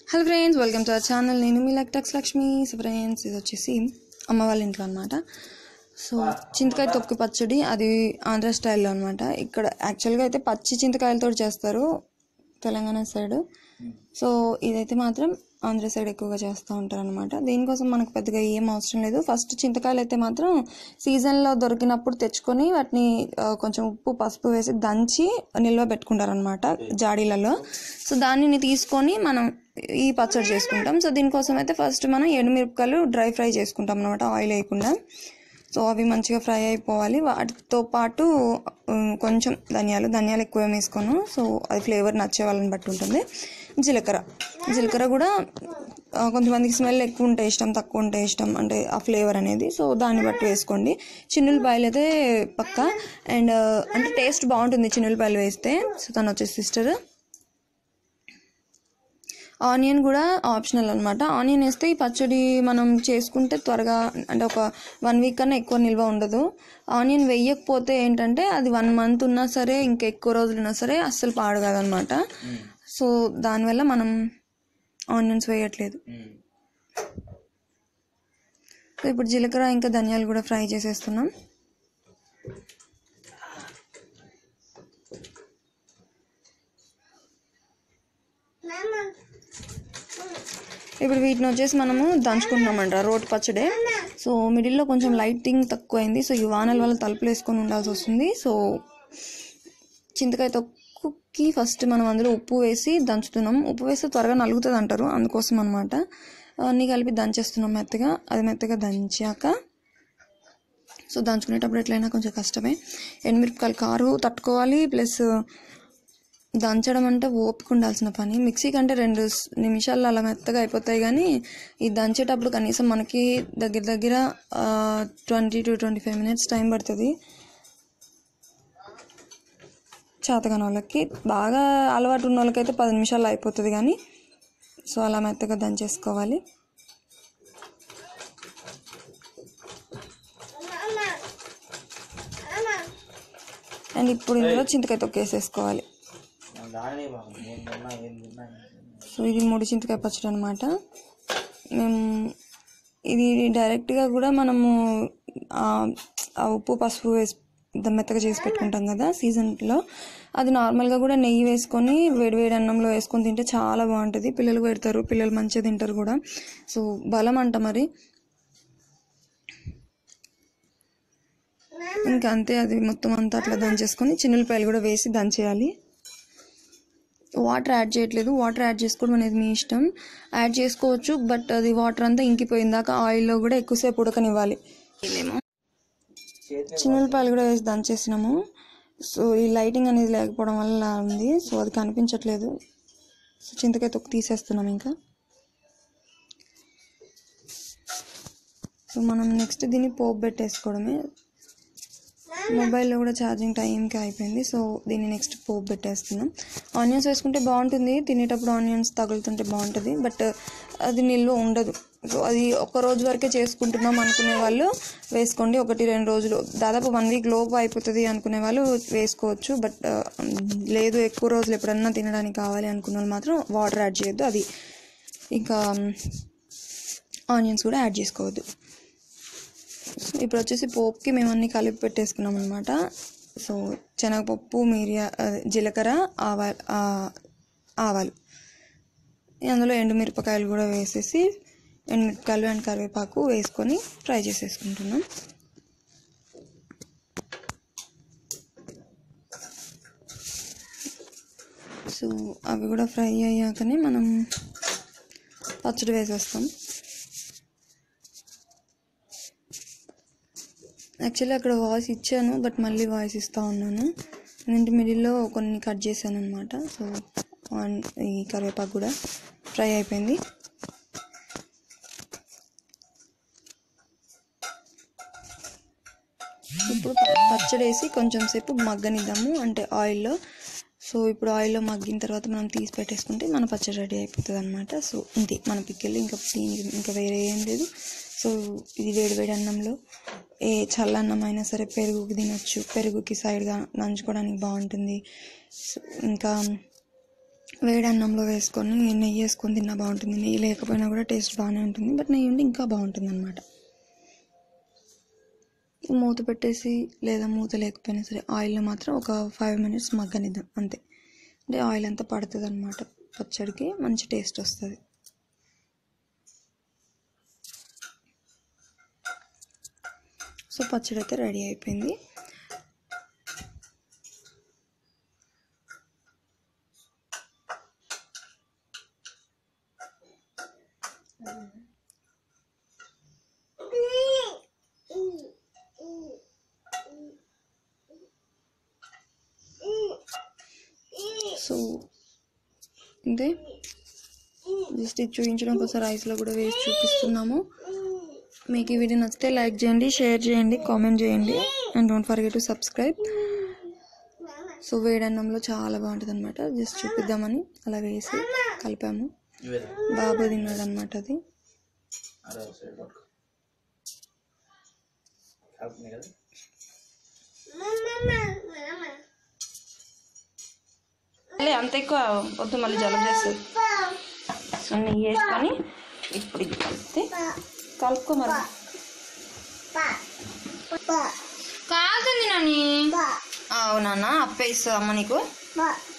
hello friends welcome to our channel నేను మీ లక్టక్స్ లక్ష్మి సో ఫ్రెండ్స్ ఇది వచ్చేసి అమ్మ వాళ్ళ ఇంట్లో అనమాట సో చింతకాయ తొక్కు పచ్చడి అది ఆంధ్ర స్టైల్లో అనమాట ఇక్కడ యాక్చువల్గా అయితే పచ్చి చింతకాయలతో చేస్తారు తెలంగాణ సైడ్ సో ఇదైతే మాత్రం ఆంధ్ర సైడ్ ఎక్కువగా చేస్తూ ఉంటారు అనమాట దీనికోసం మనకు పెద్దగా ఏం అవసరం లేదు ఫస్ట్ చింతకాయలు అయితే మాత్రం సీజన్లో దొరికినప్పుడు తెచ్చుకొని వాటిని ఆ, కొంచెం ఉప్పు పసుపు వేసి దంచి నిల్వ పెట్టుకుంటారు అనమాట జాడీలలో సో దానిని తీసుకొని మనం ఈ పచ్చడి చేసుకుంటాం సో దీనికోసం అయితే ఫస్ట్ మనం ఎండుమిరపకాయలు డ్రై ఫ్రై చేసుకుంటాం అనమాట ఆయిల్ వేయకుండా సో అవి మంచిగా ఫ్రై అయిపోవాలి వాటితో పాటు ఉమ్, కొంచెం ధనియాలు ధనియాలు ఎక్కువ ఏం వేసుకోను సో అది ఫ్లేవర్ నచ్చే వాళ్ళని బట్టి ఉంటుంది జీలకర్ర జీలకర్ర కూడా ఆ, కొంతమందికి స్మెల్ ఎక్కువ ఉంటే ఇష్టం తక్కువ ఉంటే ఇష్టం అంటే ఆ ఫ్లేవర్ అనేది సో దాన్ని బట్టి వేసుకోండి చిన్నులపాయలు అయితే పక్క అండ్ అంటే టేస్ట్ బాగుంటుంది చిన్నులపాయలు వేస్తే సో తను వచ్చేసి సిస్టర్ ఆనియన్ కూడా ఆప్షనల్ అనమాట ఆనియన్ వేస్తే ఈ పచ్చడి మనం చేసుకుంటే త్వరగా అంటే ఒక వన్ వీక్ కన్నా ఎక్కువ నిల్వ ఉండదు ఆనియన్ వేయకపోతే ఏంటంటే అది వన్ మంత్ ఉన్నా సరే ఇంకా ఎక్కువ రోజులు ఉన్నా సరే అస్సలు పాడు కాదనమాట సో దానివల్ల మనం ఆనియన్స్ వేయట్లేదు సో ఇప్పుడు జీలకర్ర ఇంకా ధనియాలు కూడా ఫ్రై చేసేస్తున్నాం ఇప్పుడు వీటిని వచ్చేసి మనము దంచుకుంటున్నామంట రోటి పచ్చడే సో మిడిల్లో కొంచెం లైటింగ్ తక్కువైంది సో ఈ వానల వల్ల తలుపులు వేసుకొని ఉండాల్సి వస్తుంది సో చింతకాయ తొక్కుకి ఫస్ట్ మనం అందులో ఉప్పు వేసి దంచుతున్నాం ఉప్పు వేస్తే త్వరగా నలుగుతుంది అంటారు అందుకోసం అనమాట అన్నీ కలిపి దంచేస్తున్నాం మెత్తగా అది మెత్తగా దంచాక సో దంచుకునేటప్పుడు ఎట్లయినా కొంచెం కష్టమే ఎండుమిరపకాయలు కారు తట్టుకోవాలి ప్లస్ దంచడం అంటే ఓపిక ఉండాల్సిన పని మిక్సీ కంటే రెండు స్- నిమిషాల్లో అలా మెత్తగా అయిపోతాయి కానీ ఈ దంచేటప్పుడు కనీసం మనకి దగ్గర దగ్గర twenty two twenty five minutes time పడుతుంది చేతగాని వాళ్ళకి బాగా అలవాటు ఉన్న వాళ్ళకైతే పది నిమిషాల్లో అయిపోతుంది కానీ సో అలా మెత్తగా దంచేసుకోవాలి అండ్ ఇప్పుడు ఇందులో చింతకాయ తొక్కేసేసుకోవాలి సో ఇది మూడు చింతకాయ పచ్చడి అనమాట మేము ఇది డైరెక్ట్గా కూడా మనము ఆ ఆ ఉప్పు పసుపు వేసి ద- మెత్తగా చేసి పెట్టుకుంటాం కదా సీజన్లో అది నార్మల్గా కూడా నెయ్యి వేసుకొని వేడివేడి అన్నంలో వేసుకొని తింటే చాలా బాగుంటుంది పిల్లలు పెడతారు పిల్లలు మంచిగా తింటారు కూడా సో బలం అంట మరి ఇంకా అంతే అది మొత్తం అంతా అట్లా దంచేసుకొని చిన్నులపాయలు కూడా వేసి దంచేయాలి వాటర్ యాడ్ చేయట్లేదు వాటర్ యాడ్ చేసుకోవడం అనేది మీ ఇష్టం యాడ్ చేసుకోవచ్చు బట్ అది వాటర్ అంతా ఇంకిపోయిందాక ఆయిల్లో కూడా ఎక్కువసేపు ఉడకనివ్వాలి చిన్నులపాయలు కూడా వేసి దంచేసినాము సో ఈ లైటింగ్ అనేది లేకపోవడం వల్ల ఇలా ఉంది సో అది కనిపించట్లేదు సో చింతకాయ తొక్కు తీసేస్తున్నాం ఇంకా సో మనం నెక్స్ట్ దీన్ని పోపు పెట్టేసుకోవడమే మొబైల్లో కూడా ఛార్జింగ్ టైంకి అయిపోయింది సో దీన్ని నెక్స్ట్ పోపు పెట్టేస్తున్నాం ఆనియన్స్ వేసుకుంటే బాగుంటుంది తినేటప్పుడు ఆనియన్స్ తగులుతుంటే బాగుంటుంది బట్ అది నిల్వ ఉండదు సో అది ఒక రోజు వరకే చేసుకుంటున్నాం అనుకునే వాళ్ళు వేసుకోండి ఒకటి రెండు రోజులు దాదాపు వన్ వీక్ లోపు అయిపోతుంది అనుకునే వాళ్ళు వేసుకోవచ్చు బట్ లేదు ఎక్కువ రోజులు ఎప్పుడన్నా తినడానికి కావాలి అనుకున్న వాళ్ళు మాత్రం వాటర్ యాడ్ చేయొద్దు అది ఇంకా ఆనియన్స్ కూడా యాడ్ చేసుకోవద్దు ఇప్పుడు వచ్చేసి పోపుకి మేము అన్ని కలిపి పెట్టేసుకున్నాం అనమాట సో శనగపప్పు మిరియా అదే జీలకర్ర ఆవా ఆ, ఆవాలు అందులో ఎండుమిరపకాయలు కూడా వేసేసి ఎండుమిరపకాయలు అండ్ కరివేపాకు వేసుకొని ఫ్రై చేసేసుకుంటున్నాం సో అవి కూడా ఫ్రై అయ్యాకనే మనం పచ్చడి వేసేస్తాం యాక్చువల్లీ అక్కడ వాయిస్ ఇచ్చాను బట్ మళ్ళీ వాయిస్ ఇస్తూ ఉన్నాను ఏంటంటే మిడిల్లో కొన్ని కట్ చేశాను అనమాట సో ఆన్- ఈ కరివేపాకు కూడా ఫ్రై అయిపోయింది ఇప్పుడు ప- పచ్చడి వేసి కొంచెం సేపు మగ్గనిద్దాము అంటే ఆయిల్లో సో ఇప్పుడు ఆయిల్లో మగ్గిన తర్వాత మనం తీసి పెట్టేసుకుంటే మన పచ్చడి రెడీ అయిపోతుంది అనమాట సో ఇంతే మన పిక్కలు ఇంకా దీనికి ఇంకా వేరే ఏం లేదు సో ఇది వేడి వేడి అన్నంలో ఏ చల్లన్నం అయినా సరే పెరుగుకి తినొచ్చు పెరుగుకి సైడ్గా నంచుకోవడానికి బాగుంటుంది సో ఇంకా వేడి అన్నంలో వేసుకొని నెయ్యి వేసుకొని తిన్నా బాగుంటుంది నెయ్యి లేకపోయినా కూడా టేస్ట్ బాగానే ఉంటుంది బట్ నెయ్యి ఉంటే ఇంకా బాగుంటుంది అనమాట మూత పెట్టేసి లేదా మూత లేకపోయినా సరే ఆయిల్లో మాత్రం ఒక ఫైవ్ మినిట్స్ మగ్గనిద్దాం అంతే అంటే ఆయిల్ అంతా పడుతుంది అనమాట పచ్చడికి మంచి టేస్ట్ వస్తుంది సో పచ్చడి అయితే రెడీ అయిపోయింది సో ఇదే జస్ట్ ఇది చూపించడం కోసం రైస్లో కూడా వేసి చూపిస్తున్నాము మీకు ఈ వీడియో నచ్చితే లైక్ చేయండి షేర్ చేయండి కామెంట్ చేయండి and don't forget to subscribe so వేడన్నంలో చాలా బాగుంటుంది అనమాట జస్ట్ చూపిద్దామని అలా వేసి కలిపాము ఇవేదా బాబు తిన్నాడు అనమాట అది అరే ఒకసారి పట్టుకో కాలుతుంది కదా లే అంత ఎక్కువ వద్దు మళ్ళీ జలుబు చేస్తుంది అన్నీ వేసుకొని ఇప్పుడు ఇది కలిపితే కలుపుకో మరి కాలుతుంది నాని అవునా అప్పేస్తుంది అమ్మ నీకు